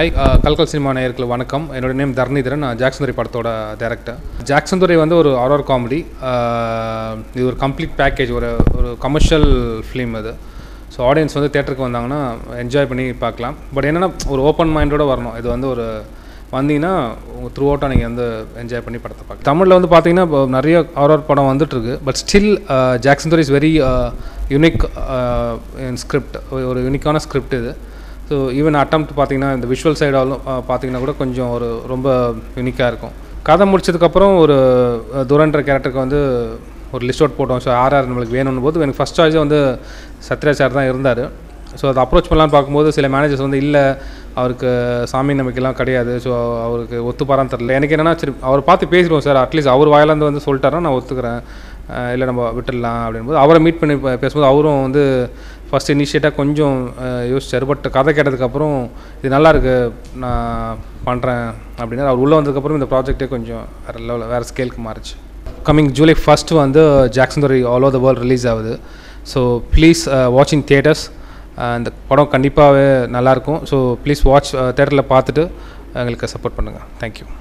hi கல்கல் cinema நேயர்களுக்கு வணக்கம் என்னோட நேம் தர்ணிதரன் நான் ஜாக்சன் படத்தோட டேரக்டர் ஜாக்சன் துரை வந்து ஒரு ஹாரர் காமெடி இது ஒரு கம்ப்ளீட் பேக்கேஜ் ஒரு ஒரு கமர்ஷியல் ஃபிலிம் இது ஸோ ஆடியன்ஸ் வந்து தேட்டருக்கு வந்தாங்கன்னா என்ஜாய் பண்ணி பார்க்கலாம் பட் என்னென்னா ஒரு ஓப்பன் மைண்டோட வரணும் இது வந்து ஒரு வந்தீங்கன்னா உங்கள் த்ரூ அவுட்டாக நீங்கள் வந்து என்ஜாய் பண்ணி படத்தை பார்க்கலாம் தமிழில் வந்து பார்த்தீங்கன்னா இப்போ நிறைய ஹாரர் படம் வந்துட்டுருக்கு but still Jackson Durai is very unique script ஒரு யூனிக்கான ஸ்கிரிப்ட் இது ஸோ ஈவன் அட்டம்ப்ட் பார்த்தீங்கன்னா இந்த விஷுவல் சைடாலும் பார்த்தீங்கன்னா கூட கொஞ்சம் ஒரு ரொம்ப யூனிக்காக இருக்கும் கதை முடிச்சதுக்கப்புறம் ஒரு அஹ், துரன்ற கேரக்டருக்கு வந்து ஒரு லிஸ்ட் அவுட் போட்டோம் ஸோ ஆர் ஆர் நம்மளுக்கு வேணும்னு போது எனக்கு ஃபஸ்ட் சாய்ஸே வந்து சத்யராஜ் சார் தான் இருந்தார் ஸோ அதை அப்ரோச் பண்ணலான்னு பார்க்கும்போது சில மேனேஜர்ஸ் வந்து இல்லை அவருக்கு சாமி நம்பிக்கைலாம் கிடையாது ஸோ அவருக்கு ஒத்துப்பாரான்னு தெரில எனக்கு என்னன்னா சரி அவர் பார்த்து பேசிடுவோம் சார் அட்லீஸ்ட் அவர் வாயிலேருந்து வந்து சொல்லிட்டாருன்னா நான் ஒத்துக்கிறேன் அஹ் இல்லை நம்ம விட்டுடலாம் அப்படின்போது அவரை மீட் பண்ணி பே- பேசும்போது அவரும் வந்து ஃபஸ்ட் இனிஷியேட்டாக கொஞ்சம் அஹ், யோசிச்சார் பட் கதை கேட்டதுக்கப்புறம் இது நல்லா இருக்கு நான் பண்ணுறேன் அப்படின்னா அவர் உள்ளே வந்ததுக்கப்புறம் இந்த ப்ராஜெக்டே கொஞ்சம் வேறு லெவலில் வேறு ஸ்கேலுக்கு மாறிச்சு கம்மிங் ஜூலை ஃபஸ்ட்டு வந்து Jackson Durai all over the world release ஆகுது ஸோ ப்ளீஸ் வாட்சிங் தியேட்டர்ஸ் இந்த படம் கண்டிப்பாகவே நல்லாயிருக்கும் ஸோ ப்ளீஸ் வாட்ச் தேட்டரில் பார்த்துட்டு எங்களுக்கு சப்போர்ட் பண்ணுங்கள் தேங்க்யூ